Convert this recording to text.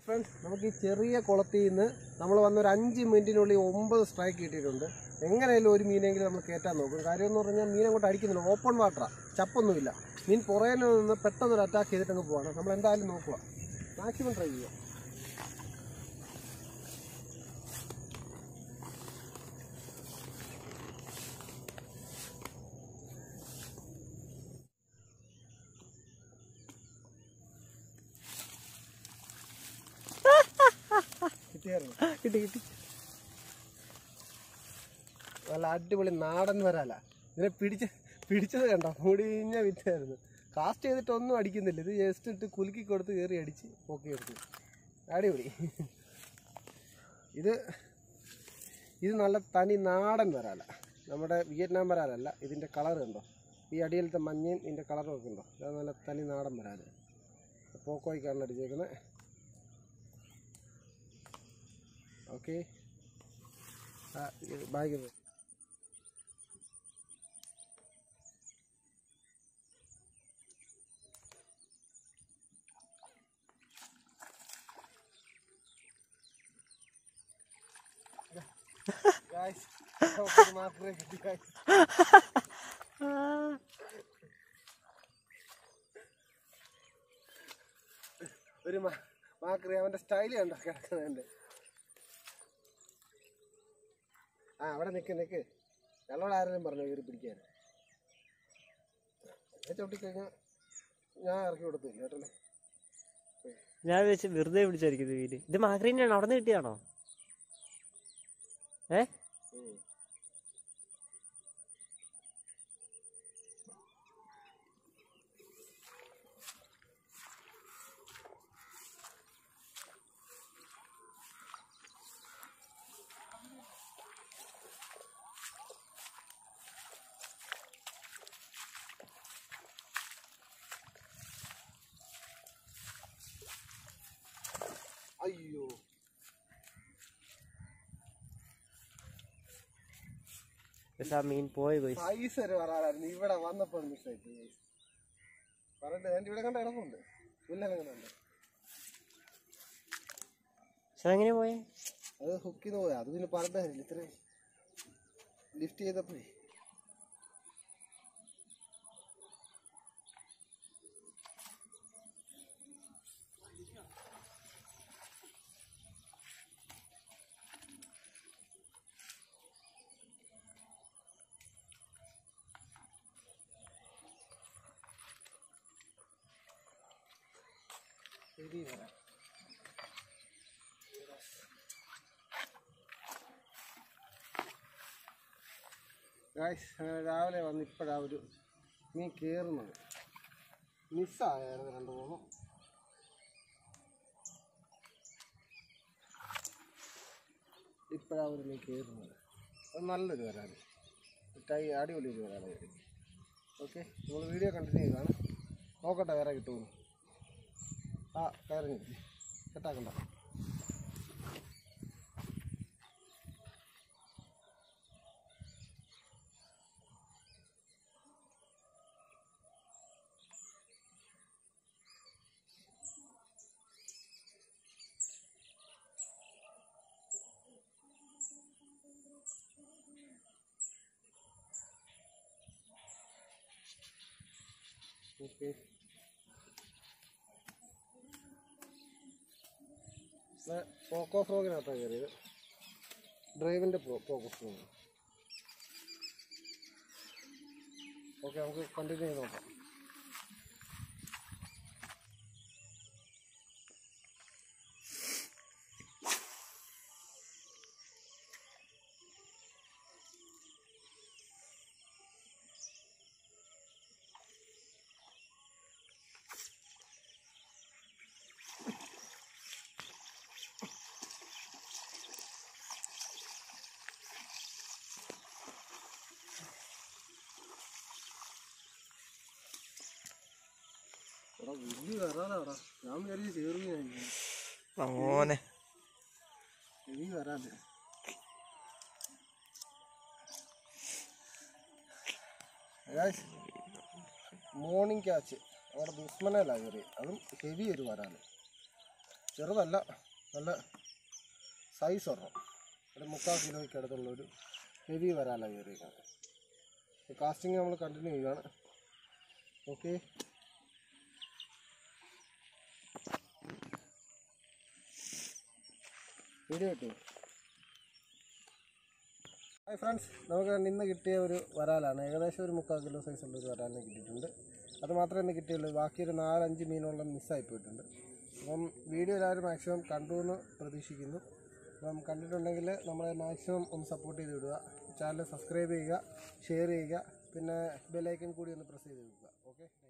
Friends നമുക്ക് ഈ ചെറിയ കുളത്തിൽ നിന്ന് നമ്മൾ വന്ന ഒരു അഞ്ച് മിനിറ്റിനുള്ളിൽ ഒമ്പത് സ്ട്രൈക്ക് കിട്ടിയിട്ടുണ്ട് എങ്ങനെയായാലും ഒരു മീനെങ്കിലും നമ്മൾ കയറ്റാൻ നോക്കും കാര്യം എന്ന് പറഞ്ഞാൽ മീൻ അങ്ങോട്ട് അടിക്കുന്നില്ല ഓപ്പൺ വാട്ടറാണ് ചപ്പൊന്നുമില്ല മീൻ പുറകിൽ നിന്ന് പെട്ടെന്ന് ഒരു അറ്റാക്ക് ചെയ്തിട്ട് അങ്ങ് പോവാണ് നമ്മൾ എന്തായാലും നോക്കുക മാക്സിമം ട്രൈ ചെയ്യുക കിട്ടിയായിരുന്നു കിട്ടി കിട്ടി നല്ല അടിപൊളി നാടൻ വരാല ഇതിനെ പിടിച്ച് പിടിച്ചത് കണ്ടോ മുടിഞ്ഞ വിറ്റായിരുന്നു കാസ്റ്റ് ചെയ്തിട്ട് ഒന്നും അടിക്കുന്നില്ല ഇത് ജസ്റ്റ് ഇട്ട് കുലുക്കി കൊടുത്ത് കയറി അടിച്ച് പൊക്കി എടുത്തു അടിപൊളി ഇത് ഇത് നല്ല തനി നാടൻ വരാല നമ്മുടെ വിയറ്റ്നാം വരാലല്ല ഇതിൻ്റെ കളർ കണ്ടോ ഈ അടിയിലത്തെ മഞ്ഞയും ഇതിൻ്റെ കളറും ഒക്കെ ഉണ്ടോ ഇത് നല്ല തനി നാടൻ വരാല് പോക്കോയ്ക്കാണ് അടിച്ചേക്കുന്നത് ഓക്കെ ബാഗ് guys. നമുക്കൊരു മാത്രമേ കിട്ടി guys. ഒരു മാ- മാക്രി അവന്റെ സ്റ്റൈല് കണ്ടോ കിടക്കുന്നതിന്റെ ആ അവിടെ നിക്ക് നിക്ക് ഞങ്ങളോട് ആരെങ്കിലും പറഞ്ഞു കയറി പിടിക്കാൻ ഞാൻ ചവിട്ടിക്കഴിഞ്ഞാൽ ഞാൻ ഇറക്കി കൊടുത്തില്ല കേട്ടോ ഞാൻ വെച്ച് വെറുതെ പിടിച്ചായിരിക്കും വീല് ഇത് മാഗ്രീനാണോ അവിടെ നിന്ന് കിട്ടിയാണോ ഏ അയ്യോ പക്ഷെ ആ മീൻ പോയി പോയി പൈസ ഒരു വരാറായിരുന്നു ഇവിടെ വന്നപ്പോൾ മിസ്സായിട്ട് പറഞ്ഞിട്ട് എൻ്റെ ഇവിടെ കണ്ട ഇടമുണ്ട് പുല്ലെങ്ങനെ ഉണ്ട് പക്ഷെ അതെങ്ങനെ പോയേ അത് ഹുക്ക് ചെയ്ത് പോയാ അത് പിന്നെ പറഞ്ഞ കാര്യമില്ല ഇത്രയും ലിഫ്റ്റ് ചെയ്തപ്പോഴേ ശരി വരാം ഗായ്സ് രാവിലെ വന്ന് ഇപ്പോഴാ ഒരു മീൻ കയറുന്നത് മിസ്സായായിരുന്നു രണ്ട് മൂന്നും ഇപ്പോഴാ ഒരു മീൻ കയറുന്നത് അത് നല്ലൊരു വരാല് ടൈ അടിപൊളി ഒരു വരാല് ഓക്കെ നമ്മൾ വീഡിയോ കണ്ടിന്യൂ ചെയ്താണ് നോക്കട്ടെ വേറെ കിട്ടുമെന്ന് ആ കയറി കിട്ടി കെട്ടാക്കണ്ട ഓക്കെ പോക്കോ ഫ്രോഗിനകത്താണ് കയറിയത് ഡ്രൈവിൻ്റെ പോക്കോ ഫ്രോഗ് ഓക്കെ നമുക്ക് കണ്ടിന്യൂ ചെയ്ത് നോക്കാം എടാ വലിയ വരാനാടാ ഞാൻ വിചാരിച്ച് ചേർന്ന് മോനെ വലിയ വരാന് മോർണിംഗ് ക്യാച്ച് അവിടെ ദുസ്മനല്ല കയറി അതും ഹെവി ഒരു വരാന് ചെറുതല്ല നല്ല സൈസ് ഒരെണ്ണം ഒരു മുക്കാൽ കിലോയ്ക്ക് അടുത്തുള്ളൊരു ഹെവി വരാല കയറിയിരിക്കുന്നത് കാസ്റ്റിംഗ് നമ്മൾ കണ്ടിന്യൂ ചെയ്യുകയാണ് ഓക്കെ വീഡിയോ കിട്ടി ഹായ് ഫ്രണ്ട്സ് നമുക്ക് ഇന്ന് കിട്ടിയ ഒരു വരാലാണ് ഏകദേശം ഒരു മുക്കാൽ കിലോ സൈസുള്ള ഒരു വരാലിനെ കിട്ടിയിട്ടുണ്ട് അത് മാത്രമേ ഇന്ന് കിട്ടിയുള്ളൂ ബാക്കി ഒരു നാലഞ്ച് മീനോളം മിസ്സായി പോയിട്ടുണ്ട് അപ്പം വീഡിയോ എല്ലാവരും മാക്സിമം കണ്ടു എന്ന് പ്രതീക്ഷിക്കുന്നു അപ്പം കണ്ടിട്ടുണ്ടെങ്കിൽ നമ്മളെ മാക്സിമം ഒന്ന് സപ്പോർട്ട് ചെയ്ത് വിടുക ചാനൽ സബ്സ്ക്രൈബ് ചെയ്യുക ഷെയർ ചെയ്യുക പിന്നെ ബെലൈക്കൺ കൂടി ഒന്ന് പ്രസ് ചെയ്ത് വെക്കുക ഓക്കെ